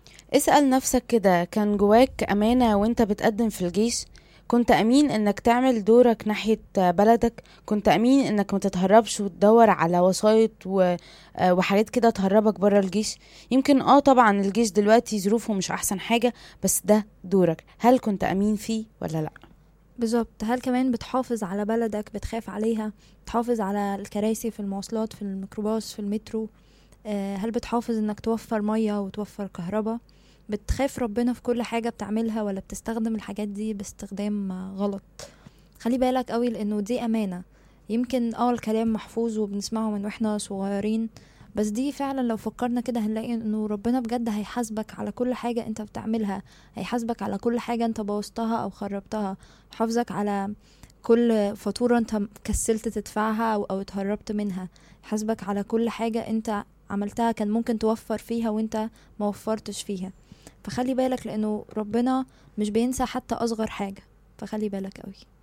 اسأل نفسك كده كان جواك أمانة وانت بتقدم في الجيش كنت أمين انك تعمل دورك ناحية بلدك كنت أمين انك متتهربش وتدور على وسايط و... آه، وحاجات كده تهربك برا الجيش يمكن اه طبعا الجيش دلوقتي ظروفه مش أحسن حاجة بس ده دورك هل كنت أمين فيه ولا لأ بالظبط هل كمان بتحافظ على بلدك بتخاف عليها بتحافظ على الكراسي في المواصلات في الميكروباص في المترو آه، هل بتحافظ انك توفر مية وتوفر كهرباء بتخاف ربنا في كل حاجة بتعملها ولا بتستخدم الحاجات دي باستخدام آه، غلط خلي بالك قوي لانه دي امانة يمكن اه الكلام محفوظ وبنسمعه من واحنا صغيرين بس دي فعلا لو فكرنا كده هنلاقي انه ربنا بجد هيحاسبك على كل حاجة انت بتعملها هيحاسبك على كل حاجة انت بوظتها او خربتها حافظك على كل فاتورة انت كسلت تدفعها او او اتهربت منها يحاسبك على كل حاجة انت عملتها كان ممكن توفر فيها وانت ما وفرتش فيها فخلي بالك لانه ربنا مش بينسى حتى اصغر حاجة فخلي بالك قوي